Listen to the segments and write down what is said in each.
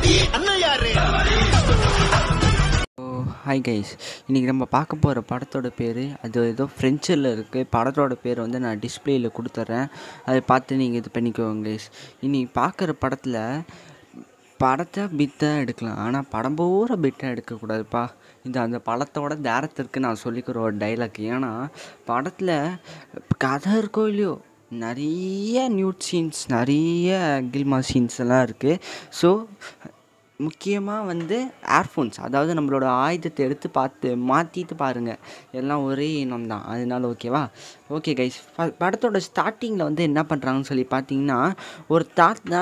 அண்ணன் யாரு ஓ hi guys இன்றைக்கி நம்ம பார்க்க போகிற படத்தோட பேர் அது ஏதோ ஃப்ரெஞ்சில் இருக்குது படத்தோட பேர் வந்து நான் டிஸ்பிளேயில் கொடுத்துட்றேன் அதை பார்த்து நீங்கள் இது பண்ணிக்கோங்க கைஸ் இன்றைக்கி பார்க்குற படத்தில் படத்தை பித்தாக எடுக்கலாம் ஆனால் படம் பூரா பிட்டாக எடுக்கக்கூடாதுப்பா இந்த அந்த படத்தோட தேரத்திற்கு நான் சொல்லிக்கிற ஒரு டைலாக் ஏன்னா படத்தில் கதை இருக்கோ இல்லையோ நிறைய நியூட் சீன்ஸ் நிறைய கில்மா சீன்ஸ் எல்லாம் இருக்குது ஸோ முக்கியமாக வந்து ஏர்ஃபோன்ஸ் அதாவது நம்மளோட ஆயுதத்தை எடுத்து பார்த்து மாற்றிட்டு பாருங்கள் எல்லாம் ஒரே இனம் தான் அதனால ஓகேவா ஓகே கைஸ் படத்தோட ஸ்டார்டிங்கில் வந்து என்ன பண்ணுறாங்கன்னு சொல்லி பார்த்தீங்கன்னா ஒரு தாத்தா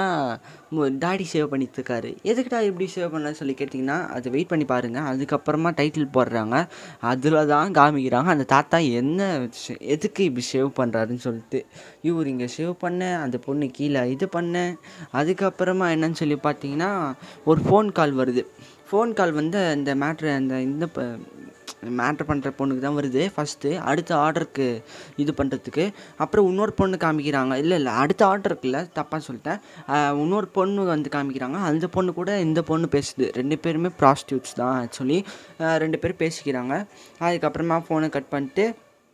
டாடி சேவ் பண்ணிட்டு இருக்காரு எதுக்குடா இப்படி சேவ் பண்ணலன்னு சொல்லி கேட்டிங்கன்னா அது வெயிட் பண்ணி பாருங்கள் அதுக்கப்புறமா டைட்டில் போடுறாங்க அதில் தான் காமிக்கிறாங்க அந்த தாத்தா என்ன ஷே- எதுக்கு இப்படி சேவ் பண்ணுறாருன்னு சொல்லிட்டு இவர் இங்கே சேவ் பண்ண அந்த பொண்ணு கீழே இது பண்ண அதுக்கப்புறமா என்னன்னு சொல்லி பார்த்தீங்கன்னா ஒரு ஃபோன் கால் வருது ஃபோன் கால் வந்து அந்த மேட்ரு அந்த இந்த மேட்ரு பண்ணுற பொண்ணுக்கு தான் வருது ஃபஸ்ட்டு அடுத்த ஆர்டருக்கு இது பண்ணுறதுக்கு அப்புறம் இன்னொரு பொண்ணு காமிக்கிறாங்க இல்லை இல்லை அடுத்த ஆர்டருக்கு இல்லை தப்பாக சொல்லிட்டேன் ஆஹ் இன்னொரு பொண்ணு வந்து காமிக்கிறாங்க அந்த பொண்ணு கூட இந்த பொண்ணு பேசுது ரெண்டு பேருமே ப்ராஸ்டியூட்ஸ் தான் ஆக்சுவலி ரெண்டு பேரும் பேசிக்கிறாங்க அதுக்கப்புறமா ஃபோனை கட் பண்ணிட்டு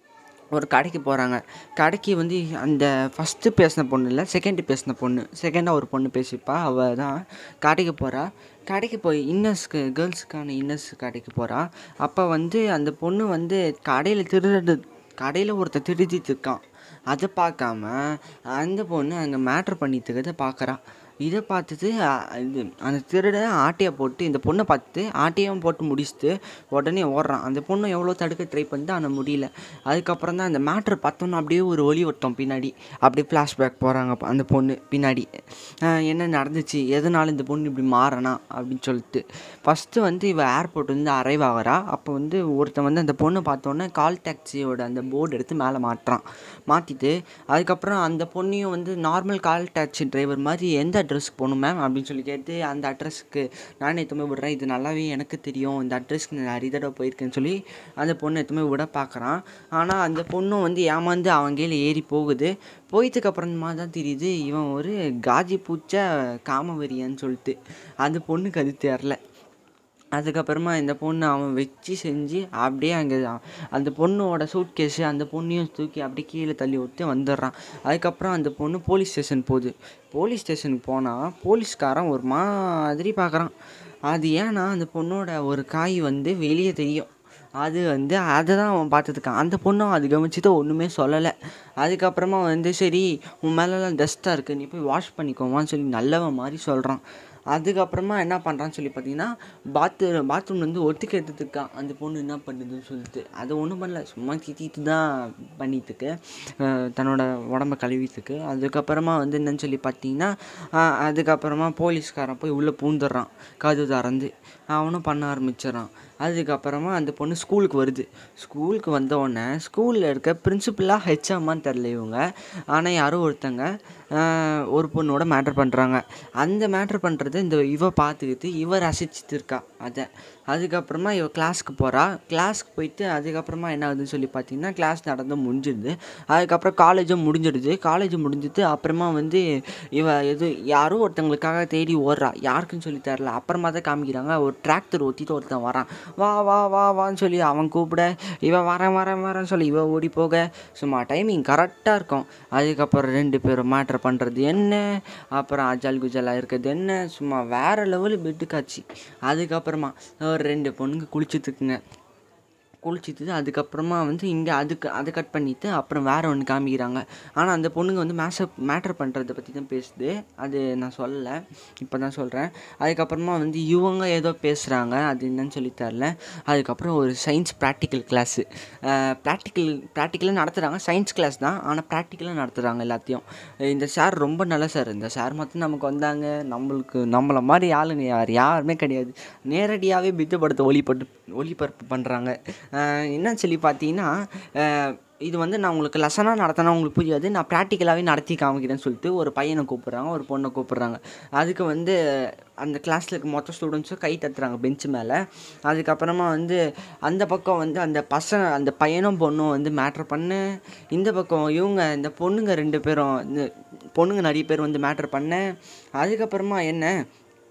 ஒரு கடைக்கு போகிறாங்க கடைக்கு வந்து அந்த ஃபஸ்ட்டு பேசின பொண்ணு இல்லை செகண்டு பேசின பொண்ணு செகண்டாக ஒரு பொண்ணு பேசிப்பா அவள் தான் கடைக்கு போகிறா கடைக்கு போய் இன்னர்ஸ்க்கு கேர்ள்ஸுக்கான இன்னர்ஸ் கடைக்கு போகிறா அப்போ வந்து அந்த பொண்ணு வந்து கடையில் திருடு கடையில் ஒருத்தர் திருடிட்டு இருக்கான் அதை பார்க்காம அந்த பொண்ணு அங்கே மேட்ரு பண்ணிட்டு இருக்கிறத பார்க்குறா இதை பார்த்துட்டு அ- இது அந்த திருடன் ஆட்டையை போட்டு இந்த பொண்ணை பார்த்துட்டு ஆட்டையும் போட்டு முடிச்சுட்டு உடனே ஓடுறான் அந்த பொண்ணு எவ்வளோ தடுக்க ட்ரை பண்ணிட்டு ஆனால் முடியல அதுக்கப்புறம் தான் அந்த மேட்ரு பார்த்தோன்னா அப்படியே ஒரு ஒளி வட்டம் பின்னாடி அப்படியே ஃப்ளாஷ்பேக் போகிறாங்க அந்த பொண்ணு பின்னாடி அஹ் என்ன நடந்துச்சு எதனால இந்த பொண்ணு இப்படி மாறனா அப்படின்னு சொல்லிட்டு ஃபஸ்ட்டு வந்து இவ ஏர்போர்ட் வந்து அரைவ் ஆகிறா அப்போ வந்து ஒருத்தன் வந்து அந்த பொண்ணை பார்த்தோன்னே கால் டாக்ஸியோட அந்த போர்டு எடுத்து மேலே மாட்டுறான் மாற்றிட்டு அதுக்கப்புறம் அந்த பொண்ணையும் வந்து நார்மல் கால் டாக்ஸி டிரைவர் மாதிரி எந்த அட்ரஸ்க்கு போகணும் மேம் அப்படின்னு சொல்லி கேட்டு அந்த அட்ரஸ்க்கு நானே எத்துமே விடுறேன் இது நல்லாவே எனக்கு தெரியும் இந்த அட்ரஸ்க்கு நான் நிறைய தடவை போயிருக்கேன்னு சொல்லி அந்த பொண்ணு எத்துமே விட பார்க்குறான் ஆனால் அந்த பொண்ணும் வந்து ஏமாந்து அவன் கீழே ஏறி போகுது போயிட்டுக்கு அப்புறமா தான் தெரியுது இவன் ஒரு காஜி பூச்ச காமவெறியன்னு சொல்லிட்டு அந்த பொண்ணுக்கு அது தெரில அதுக்கப்புறமா இந்த பொண்ணு அவன் வச்சு செஞ்சு அப்படியே அங்கே அந்த பொண்ணோட சூட் கேஸு அந்த பொண்ணையும் தூக்கி அப்படியே கீழே தள்ளி விட்டு வந்துடுறான் அதுக்கப்புறம் அந்த பொண்ணு போலீஸ் ஸ்டேஷன் போகுது போலீஸ் ஸ்டேஷனுக்கு போனால் போலீஸ்காரன் ஒரு மாதிரி பார்க்குறான் அது ஏன்னா அந்த பொண்ணோட ஒரு காய் வந்து வெளியே தெரியும் அது வந்து அதை தான் அவன் பார்த்துருக்கான் அந்த பொண்ணும் அது கவனிச்சுட்டு ஒன்றுமே சொல்லலை அதுக்கப்புறமா வந்து சரி உன் மேலெலாம் டஸ்ட்டாக இருக்குது நீ போய் வாஷ் பண்ணிக்கோமான்னு சொல்லி நல்லவன் மாதிரி சொல்கிறான் அதுக்கப்புறமா என்ன பண்ணுறான்னு சொல்லி பார்த்தீங்கன்னா பாத்ரூ பாத்ரூம் வந்து ஒட்டுக்கு எடுத்துருக்கான் அந்த பொண்ணு என்ன பண்ணுதுன்னு சொல்லிட்டு அது ஒன்றும் பண்ணல சும்மா திட்டிட்டு தான் பண்ணிட்டுருக்கு அஹ் தன்னோட உடம்ப கழுவிட்டுருக்கு அதுக்கப்புறமா வந்து என்னன்னு சொல்லி பார்த்தீங்கன்னா அஹ் அதுக்கப்புறமா போலீஸ்காரன் போய் உள்ளே பூந்துடுறான் கதவு திறந்து அவனும் பண்ண ஆரம்பிச்சிடறான் அதுக்கப்புறமா அந்த பொண்ணு ஸ்கூலுக்கு வருது ஸ்கூலுக்கு வந்த உடனே ஸ்கூலில் இருக்க பிரின்சிபலாக ஹெச்எம்மான்னு தெரில இவங்க ஆனால் யாரோ ஒருத்தங்க ஆஹ், ஒரு பொண்ணோட மேட்ரு பண்ணுறாங்க அந்த மேட்ரு பண்ணுறது இந்த இவ பார்த்துக்கிட்டு இவ ரசிச்சுட்டு இருக்கா அதை அதுக்கப்புறமா இவ கிளாஸ்க்கு போகிறா கிளாஸ்க்கு போயிட்டு அதுக்கப்புறமா என்ன ஆகுதுன்னு சொல்லி பார்த்தீங்கன்னா கிளாஸ் நடந்து முடிஞ்சிடுது அதுக்கப்புறம் காலேஜும் முடிஞ்சிடுது காலேஜ் முடிஞ்சிட்டு அப்புறமா வந்து இவ எது யாரோ ஒருத்தங்களுக்காக தேடி ஓடுறா யாருக்குன்னு சொல்லி தெரில அப்புறமா தான் காமிக்கிறாங்க ஒரு டிராக்டர் ஓட்டிட்டு ஒருத்தன் வரான் வா வா வா வான்னு சொல்லி அவன் கூப்பிட இவன் வரேன் வரேன் வரேன்னு சொல்லி இவன் ஓடி போக சும்மா டைமிங் கரெக்டாக இருக்கும் அதுக்கப்புறம் ரெண்டு பேரும் மேட்ரு பண்ணுறது என்ன அப்புறம் அஜால் குஜாலாக இருக்கிறது என்ன சும்மா வேறு லெவலு பெட்டு காட்சி அதுக்கப்புறமா ஒரு ரெண்டு பொண்ணுங்க குளிச்சுட்டுக்குங்க குளிச்சுட்டு அதுக்கப்புறமா வந்து இங்கே அதுக்கு அதை கட் பண்ணிவிட்டு அப்புறம் வேறு ஒன்று காமிக்கிறாங்க ஆனால் அந்த பொண்ணுங்க வந்து மேஷப் மேட்ரு பண்ணுறதை பற்றி தான் பேசுது அது நான் சொல்லலை இப்போ தான் சொல்கிறேன் அதுக்கப்புறமா வந்து இவங்க ஏதோ பேசுகிறாங்க அது என்னன்னு சொல்லி தரல அதுக்கப்புறம் ஒரு சயின்ஸ் ப்ராக்டிக்கல் கிளாஸு ப்ராக்டிக்கல் ப்ராக்டிக்கலாக நடத்துகிறாங்க சயின்ஸ் கிளாஸ் தான் ஆனால் ப்ராக்டிக்கலாக நடத்துகிறாங்க எல்லாத்தையும் இந்த சார் ரொம்ப நல்ல சார் இந்த சார் மட்டும் நமக்கு வந்தாங்க நம்மளுக்கு நம்மளை மாதிரி ஆளுங்க யார் யாருமே கிடையாது நேரடியாகவே பித்தப்படத்தை ஒளிப்பட்டு ஒளிபரப்பு பண்ணுறாங்க என்னன்னு சொல்லி பார்த்தீங்கன்னா அஹ், இது வந்து நான் உங்களுக்கு லெசனாக நடத்தினா உங்களுக்கு புரியாது நான் ப்ராக்டிக்கலாகவே நடத்தி காமிக்கிறேன்னு சொல்லிட்டு ஒரு பையனை கூப்பிட்றாங்க ஒரு பொண்ணை கூப்பிட்றாங்க அதுக்கு வந்து அந்த கிளாஸில் இருக்க மொத்த ஸ்டூடெண்ட்ஸும் கை தட்டுறாங்க பெஞ்சு மேலே அதுக்கப்புறமா வந்து அந்த பக்கம் வந்து அந்த பசங்க அந்த பையனும் பொண்ணும் வந்து மேட்ரு பண்ணு இந்த பக்கம் இவங்க இந்த பொண்ணுங்க ரெண்டு பேரும் இந்த பொண்ணுங்க நிறைய பேர் வந்து மேட்ரு பண்ண அதுக்கப்புறமா என்ன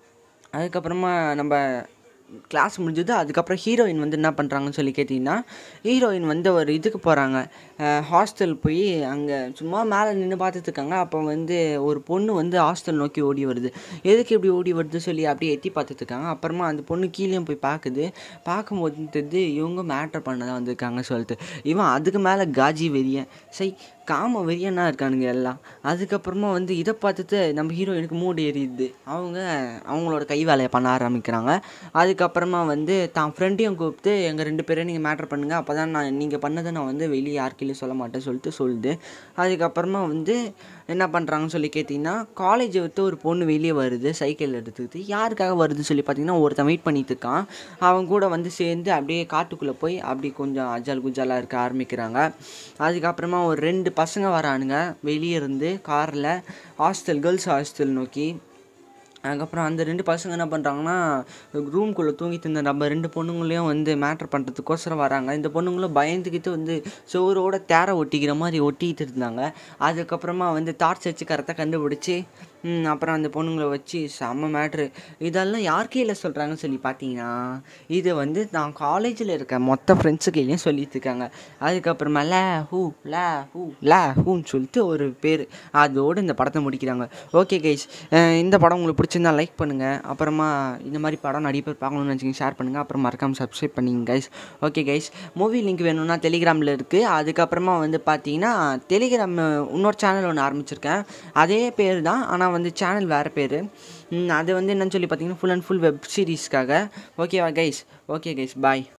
அதுக்கப்புறமா நம்ம கிளாஸ் முடிஞ்சது அதுக்கப்புறம் ஹீரோயின் வந்து என்ன பண்ணுறாங்கன்னு சொல்லி கேட்டிங்கன்னா ஹீரோயின் வந்து ஒரு இதுக்கு போகிறாங்க ஹாஸ்டல் போய் அங்கே சும்மா மேலே நின்று பார்த்துட்டு இருக்காங்க அப்போ வந்து ஒரு பொண்ணு வந்து ஹாஸ்டல் நோக்கி ஓடி வருது எதுக்கு இப்படி ஓடி வருது சொல்லி அப்படியே எட்டி பார்த்துட்டு இருக்காங்க அப்புறமா அந்த பொண்ணு கீழேயும் போய் பார்க்குது பார்க்கும்போது தெரியுது இவங்க மேட்டர் பண்ண தான் வந்திருக்காங்க சொல்லிட்டு இவன் அதுக்கு மேலே காஜி வெறியன் சை காம வெறியனா இருக்கானுங்க எல்லாம் அதுக்கப்புறமா வந்து இதை பார்த்துட்டு நம்ம ஹீரோயினுக்கு மூடு எரியுது அவங்க அவங்களோட கை வேலையை பண்ண ஆரம்பிக்கிறாங்க அதுக்கப்புறமா வந்து தான் ஃப்ரெண்டையும் கூப்பிட்டு எங்கள் ரெண்டு பேரையும் நீங்கள் மேட்ரு பண்ணுங்கள் அப்போ தான் நான் நீங்கள் பண்ணதை நான் வந்து வெளியே யாருக்கையும் சொல்ல மாட்டேன் சொல்லிட்டு சொல்லுது அதுக்கப்புறமா வந்து என்ன பண்ணுறாங்கன்னு சொல்லி கேட்டிங்கன்னா காலேஜை விட்டு ஒரு பொண்ணு வெளியே வருது சைக்கிள் எடுத்துக்கிட்டு யாருக்காக வருதுன்னு சொல்லி பார்த்தீங்கன்னா ஒருத்தன் வெயிட் பண்ணிட்டு இருக்கான் அவன் கூட வந்து சேர்ந்து அப்படியே காட்டுக்குள்ளே போய் அப்படி கொஞ்சம் அஜால் குஜாலாக இருக்க ஆரம்பிக்கிறாங்க அதுக்கப்புறமா ஒரு ரெண்டு பசங்க வரானுங்க வெளியே இருந்து காரில் ஹாஸ்டல் கேர்ள்ஸ் ஹாஸ்டல் நோக்கி அதுக்கப்புறம் அந்த ரெண்டு பசங்க என்ன பண்ணுறாங்கன்னா ரூம்குள்ளே தூங்கிட்டு இருந்த நம்ம ரெண்டு பொண்ணுங்களையும் வந்து மேட்ரு பண்ணுறதுக்கோசரம் வராங்க இந்த பொண்ணுங்களும் பயந்துக்கிட்டு வந்து சோரோட தேரை ஒட்டிக்கிற மாதிரி ஒட்டிக்கிட்டு இருந்தாங்க அதுக்கப்புறமா வந்து டார்ச் வச்சு கரெக்டாக கண்டுபிடிச்சி ம், அப்புறம் அந்த பொண்ணுங்களை வச்சு செம்ம மேட்ரு இதெல்லாம் யார் கையில் சொல்கிறாங்கன்னு சொல்லி பார்த்தீங்கன்னா இது வந்து நான் காலேஜில் இருக்க மொத்த ஃப்ரெண்ட்ஸு கையிலையும் சொல்லிட்டு இருக்காங்க அதுக்கப்புறமா ல ஹூ ல ஹூ ல ஹூன்னு சொல்லிட்டு ஒரு பேர் அதோடு இந்த படத்தை முடிக்கிறாங்க ஓகே கைஸ் இந்த படம் உங்களுக்கு பிடிச்சிருந்தா லைக் பண்ணுங்கள் அப்புறமா இந்த மாதிரி படம் நிறைய பேர் பார்க்கணும்னு நினச்சிங்க ஷேர் பண்ணுங்கள் அப்புறம் மறக்காமல் சப்ஸ்கிரைப் பண்ணிங்க guys okay guys movie link வேணும்னா டெலிகிராமில் இருக்குது அதுக்கப்புறமா வந்து பார்த்தீங்கன்னா டெலிகிராம் இன்னொரு சேனல் ஒன்று ஆரம்பிச்சிருக்கேன் அதே பேர் தான் ஆனால் வந்து சேனல் வேறு பேர் அது வந்து என்னன்னு சொல்லி பார்த்தீங்கன்னா ஃபுல் அண்ட் ஃபுல் வெப் சீரிஸ்க்காக ஓகேவா கைஸ் ஓகே கைஸ் பாய்